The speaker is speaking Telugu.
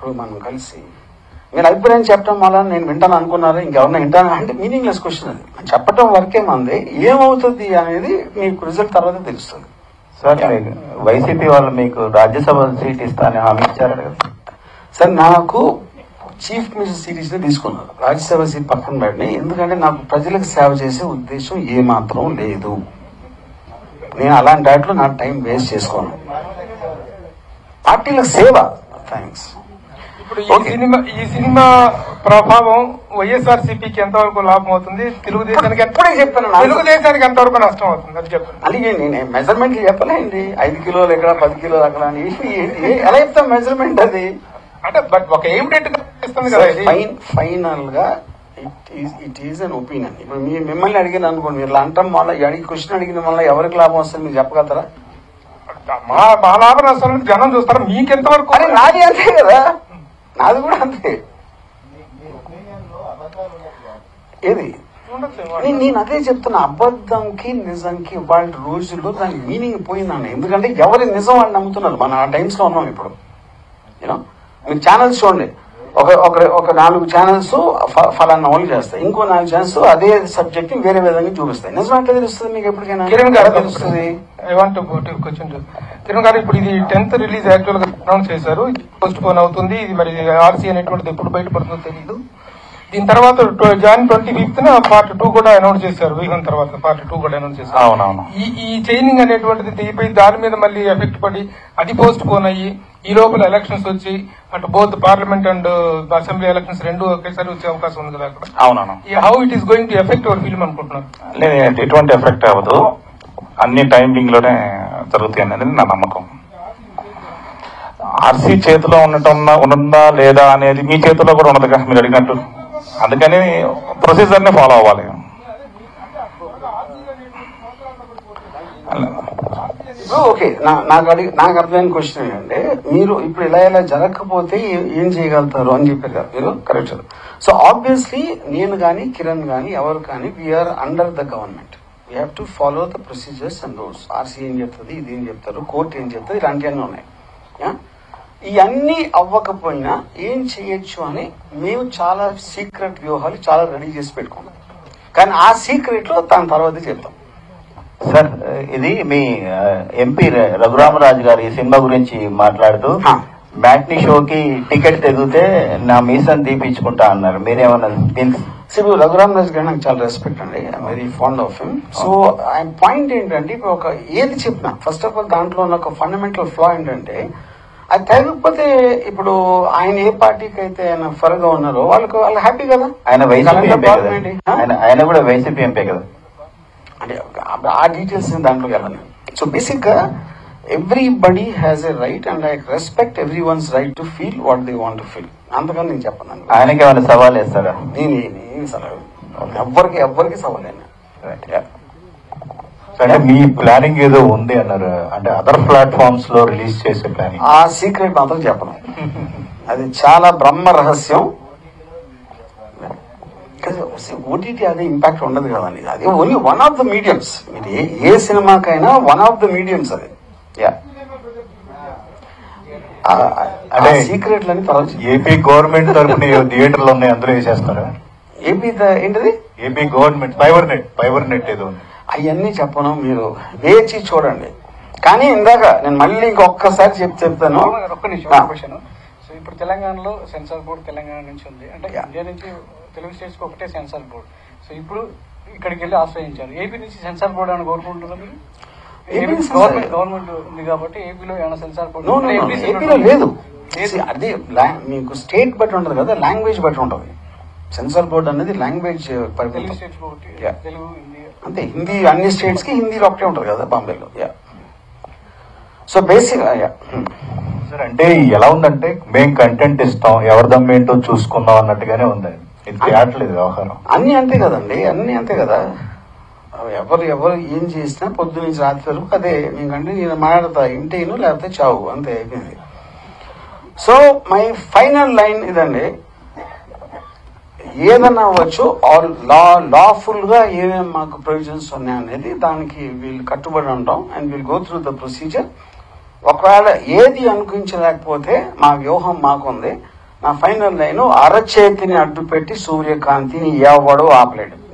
ఇప్పుడు మనం కలిసి మీరు అభిప్రాయం చెప్పడం వల్ల నేను వింటాను అనుకున్నారా ఇంకెవరన్నా వింటాను అంటే మీనింగ్లెస్ క్వశ్చన్ అది చెప్పడం వరకే మంది ఏమవుతుంది అనేది మీకు రిజల్ట్ తర్వాత తెలుస్తుంది సార్ మీకు వైసీపీ వాళ్ళు మీకు రాజ్యసభ సీట్ ఇస్తానని హామీ ఇచ్చారు కదా సార్ నాకు చీఫ్ మినిస్టర్ సిరీస్ ని తీసుకున్నారు రాజ్యసభ సీట్ పక్కన పెట్టిన ఎందుకంటే నాకు ప్రజలకు సేవ చేసే ఉద్దేశం ఏమాత్రం లేదు నేను అలాంటి వాటిలో నా టైం వేస్ట్ చేసుకోను పార్టీలకు సేవ థ్యాంక్స్ ఇప్పుడు ఈ సినిమా ఈ సినిమా ప్రభావం వైఎస్ఆర్ సిపికి ఎంతవరకు లాభం అవుతుంది తెలుగుదేశానికి ఎంత- ఇప్పుడే చెప్పాను నాకు. తెలుగుదేశానికి ఎంతవరకు నష్టం అవుతుంది అది చెప్పండి అలాగే నేను మెజర్మెంట్ చెప్పలేండి ఐదు కిలోలు ఎక్కడ పది కిలోలు అక్కడ అని ఏంటి, ఏంటి? ఎలా చెప్తాం మెజర్మెంట్ అది అంటే బట్ ఒక ఎయిమ్ డేట్ ఇస్తుంది కదా ఇది ఫైన్ ఫైనల్ గా it is it is an opinion ఇప్పుడు మీ మిమ్మల్ని అడిగిన అనుకోండి మీరు ఇలా అంటాం వల్ల ఈ అడిగి క్వశ్చన్ అడిగిన వల్ల ఎవరికి లాభం వస్తుంది మీరు చెప్పగలుగుతారా మా మా లాభ నష్టాలను జనం చూస్తారు మీకు ఎంతవరకు అరే నాది అంతే కదా నాది కూడా అంతే ఏది ఉండొచ్చు. నేను నేను అదే చెప్తున్నా అబద్ధంకి నిజంకి వాళ్ళ రోజుల్లో దాని మీనింగ్ పోయిందండి ఎందుకంటే ఎవరి నిజం వాళ్ళు నమ్ముతున్నారు మన ఆ టైమ్స్ లో ఉన్నాం ఇప్పుడు యూనో మీరు ఛానల్స్ చూడండి ఒక ఒక ఒక నాలుగు ఛానల్స్ ఫలానా వాళ్ళు చేస్తాయి ఇంకో నాలుగు ఛానల్స్ అదే సబ్జెక్ట్ వేరే విధంగా చూపిస్తాయి నిజం ఎట్లా తెలుస్తుంది మీకు ఎప్పటికైనా కిరణ్ గారు ఎలా తెలుస్తుంది ఐ వాంట్ క్వశ్చన్ కిరణ్ గారు ఇప్పుడు ఇది టెన్త్ రిలీజ్ యాక్చువల్ గా అనౌన్స్ చేశారు పోస్ట్ పోన్ అవుతుంది ఇది మరి ఆర్సీ అనేటువంటిది ఎప్పుడు బయటపడుతుందో తెలియదు దీని తర్వాత Jan twenty fifth part two కూడా అనౌన్స్ చేశారు వ్యూహం తర్వాత పార్ట్ టూ కూడా అనౌన్స్ చేశారు అవునవును ఈ ఈ చైనింగ్ అనేటువంటిది దిగిపోయి దాని మీద మళ్ళీ ఎఫెక్ట్ పడి అది పోస్ట్ పోన్ అయ్యి ఈ లోపల ఎలక్షన్స్ వచ్చి అటు both parliament and assembly elections రెండు ఒకేసారి వచ్చే అవకాశం ఉంది కదా అక్కడ అవునవును how it is going to effect our film అనుకుంటున్నారు లేదు ఎటువంటి ఎఫెక్ట్ అవ్వదు అన్ని టైమింగ్ లోనే జరుగుతాయి అనేది నా నమ్మకం ఆర్సీ చేతిలో ఉండటం ఉందా లేదా అనేది మీ చేతిలో కూడా ఉండదు కదా మీరు అడిగినట్టు అందుకని ప్రొసీజర్ ని ఫాలో అవ్వాలి ఇప్పుడు ఓకే నా- నాకు అడిగి నాకు అర్థమైన క్వశ్చన్ ఏంటంటే మీరు ఇప్పుడు ఇలా ఇలా జరగకపోతే ఏ- ఏం చేయగలుగుతారు అని చెప్పారు కదా మీరు కరెక్ట్ సో ఆబ్వియస్లీ నేను కానీ కిరణ్ కానీ ఎవరు కానీ we are under the government we have to follow the procedures and rules RC ఏం చెప్తుంది ఇది ఏం చెప్తారు కోర్టు ఏం చెప్తుంది ఇలాంటివన్నీ ఉన్నాయి Yeah? ఇవన్నీ అవ్వకపోయినా ఏం చేయొచ్చు అని మేము చాలా సీక్రెట్ వ్యూహాలు చాలా రెడీ చేసి పెట్టుకున్నాం కానీ ఆ సీక్రెట్ లో దాని తర్వాత చెప్తాం సార్ ఇది మీ ఎంపీ రఘురామరాజు గారు ఈ సినిమా గురించి మాట్లాడుతూ హా. మ్యాట్నీ షోకి టికెట్ తెగితే నా మీసం తీపించుకుంటా అన్నారు మీరేమన్నా దీనికి సో రఘురామ్ రాజు గారు నాకు చాలా రెస్పెక్ట్ అండి I'm very fond of him so ఆయన పాయింట్ ఏంటంటే ఇప్పుడు ఒక ఏది చెప్పినా ఫస్ట్ ఆఫ్ ఆల్ దాంట్లో ఉన్న ఒక ఫండమెంటల్ ఫ్లా ఏంటంటే అది తగ్గకపోతే ఇప్పుడు ఆయన ఏ పార్టీకి అయితే ఆయన ఫరగా ఉన్నారో వాళ్ళకి వాళ్ళు హ్యాపీ కదా ఆయన వైసీపీ వాళ్ళంతా ఎంపీ కదా బాగుందండి. ఆ? ఆయన ఆయన కూడా వైసీపీ ఎంపీ కదా అంటే ఆ- ఆ డీటెయిల్స్ దాంట్లోకి వెళ్ళను సో బేసిక్ గా everybody has a right and I respect everyone's right to feel what they want to feel అంతకని నేను చెప్పను ఆయనకి ఏమైనా సవాల్ వేస్తారా నేను నేను సలహా ఎవ్వరికి ఎవ్వరికి సవాలేను అంటే మీ ప్లానింగ్ ఏదో ఉంది అన్నారు అంటే అదర్ ప్లాట్ఫామ్స్ లో రిలీజ్ చేసే ప్లానింగ్ ఆ సీక్రెట్ మాత్రం చెప్పను అది చాలా బ్రహ్మ రహస్యం ఓటీటీ అదే ఇంపాక్ట్ ఉండదు కదండి అది only one of the mediums మీరు ఏ ఏ సినిమాకైనా వన్ ఆఫ్ ద మీడియంస్ అది యా అంటే అంటే సీక్రెట్లని తర్వాత చెప్తాను. ఏపీ గవర్నమెంట్ తరఫున థియేటర్లు ఉన్నాయి అందులో వేసేస్తారా ఏపీ ద- ఏంటిది AP government fiber net fiber net ఏదో ఉంది అవన్నీ చెప్పను మీరు వేచి చూడండి కానీ ఇందాక నేను మళ్ళీ ఇంకొకసారి చెప్పి చెప్తాను ఒక్క నిమిషం ఆ. ఒక క్వశ్చన్ సో ఇప్పుడు తెలంగాణలో సెన్సార్ బోర్డు తెలంగాణ నుంచి ఉంది అంటే Yeah. ఇండియా నుంచి తెలుగు స్టేట్స్ కి ఒకటే సెన్సార్ బోర్డు సో ఇప్పుడు ఇక్కడికి వెళ్ళి ఆశ్రయించారు ఏపీ నుంచి సెన్సార్ బోర్డు అని కోరుకుంటున్నారు మీరు AP AP censor government government ఉంది కాబట్టి ఏపీలో ఏమైనా సెన్సార్ బోర్డు నో నో ఉంటే నో, ఏపీ సెంటర్ ఏపీలో లేదు లేదు. See, అది లా- మీకు స్టేట్ బట్టి ఉంటుంది కదా లాంగ్వేజ్ బట్టి ఉంటుంది సెన్సార్ బోర్డ్ అనేది లాంగ్వేజ్ తెలుగు పరిమితం స్టేట్స్ ఒకటి Yeah. తెలుగు హిందీ అంతే హిందీ అన్ని స్టేట్స్ కి హిందీలో ఒకటే ఉంటుంది కదా బాంబేలో yeah so basic yeah sir అంటే ఎలా ఉందంటే మేం కంటెంట్ ఇస్తాం ఎవరి దమ్మేంటో చూసుకుందాం అన్నట్టుగానే ఉంది ఇది తేట్లేదు వ్యవహారం అన్ని అంతే కదండి అన్ని అంతే కదా ఎవరు ఎవరు ఏం చేసినా పొద్దు నుంచి రాత్రి వరకు అదే మీకంటే నేను మాట్లాడతా ఇంటేను లేకపోతే చావు అంతే అయిపోయింది సో మై ఫైనల్ లైన్ ఇదండి ఏదన్నా అవ్వచ్చు ఆల్ లా లాఫుల్ గా ఏమేమి మాకు ప్రొవిజన్స్ ఉన్నాయనేది దానికి వీళ్ళు కట్టుబడి ఉంటాం and will go through the procedure ఒకవేళ ఏది అనుకరించలేకపోతే మా వ్యూహం మాకుంది నా ఫైనల్ లైన్ అరచేతిని అడ్డు పెట్టి సూర్యకాంతిని ఎవడు ఆపలేడు